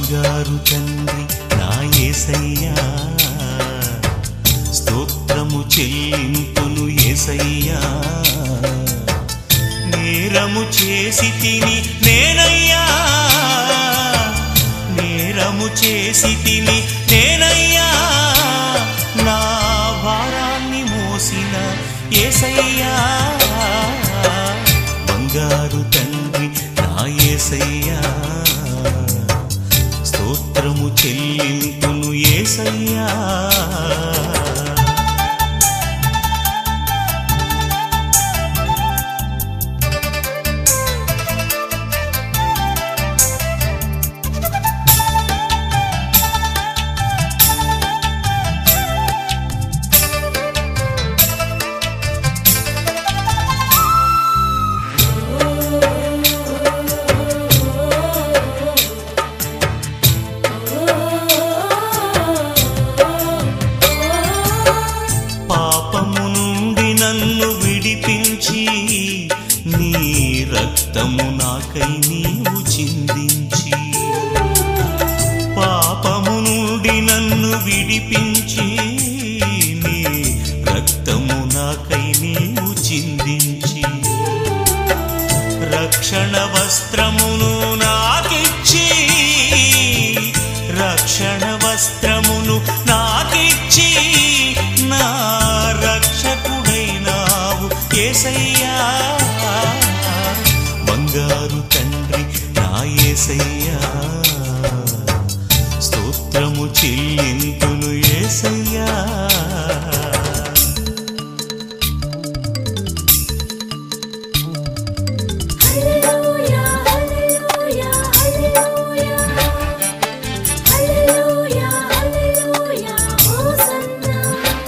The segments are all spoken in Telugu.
బంగారు తండ్రి నా యేసయ్యా స్తోత్రము చెల్లింపును యేసయ్యా నేరము చేసి తిని నేనయ్యా నేరము చేసి తిని నేనయ్యా నా భారాన్ని మోసిన ఏసయ్యా బంగారు తండ్రి నా ఏసయ్యా స్తోత్రము చెల్లింపును ఏసయ్యా పాపము నుండి నన్ను విడిపించి నీ రక్తము నాకై నీవు చిందించి పాపము నుండి నన్ను విడిపించి నీ రక్తము నాకై నీవు చిందించి రక్షణ వస్త్రమును నాకిచ్చి రక్షణ వస్త్రమును నాకిచ్చి నా రక్షకుడైనావు ఏసయ్యా బంగారు తండ్రి నా ఏసయ్యా స్తోత్రము చెల్లింతును ఏసయ్యా హల్లెలూయా హల్లెలూయా హల్లెలూయా హల్లెలూయా హల్లెలూయా హోసన్నా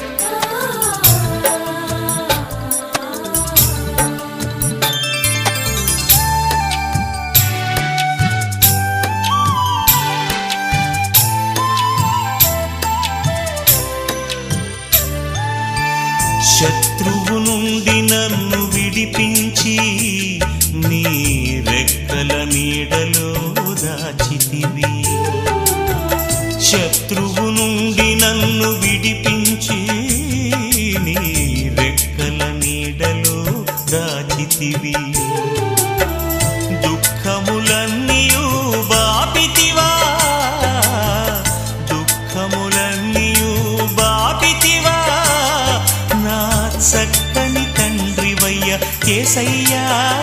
శత్రువు నుండి నన్ను విడిపించి నీ రెక్కల నీడలో దాచితివి శత్రువు నుండి నన్ను విడిపించి నీ రెక్కల నీడలో దాచితివి దుఃఖములన్నీయు బాపితివా దుఃఖములన్నీయు బాపితివా నా చక్కని తండ్రివయ్య ఏసయ్యా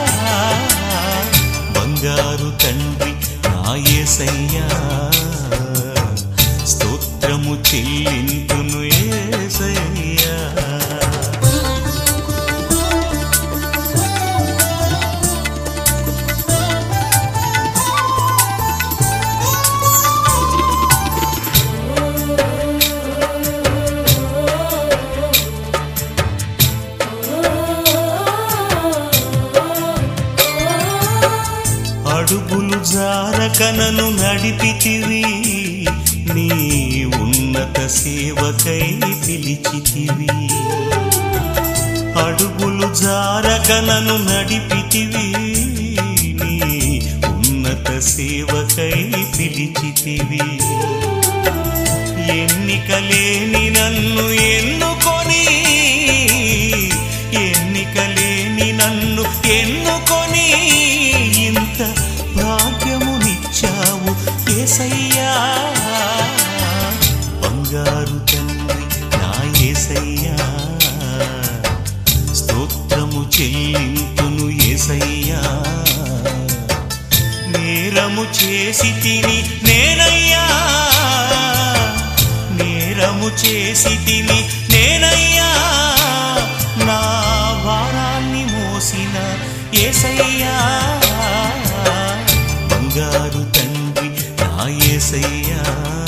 బంగారు తండ్రి నా ఏసయ్యా స్తోత్రము చెల్లింతును ఏసయ్యా అడుగులు జారకనను నడిపితివి నీ ఉన్నత సేవకై పిలిచితివి అడుగులు జారకనను నడిపితివి నీ ఉన్నత సేవకై పిలిచితివి ఎన్నికలేని నన్ను ఎన్నుకొని ఎన్నికలేని నన్ను ఎన్నుకొని ఇంత భాగ్యమునిచ్చావు ఏసయ్యా బంగారు తండ్రి నా ఏసయ్యా స్తోత్రము చెల్లింపును ఏసయ్యా నేరము చేసి తిని నేనయ్యా నేరము చేసి తిని నేనయ్యా నా భారాన్ని మోసిన ఏసయ్యా బంగారు తండ్రి నా ఏసయ్యా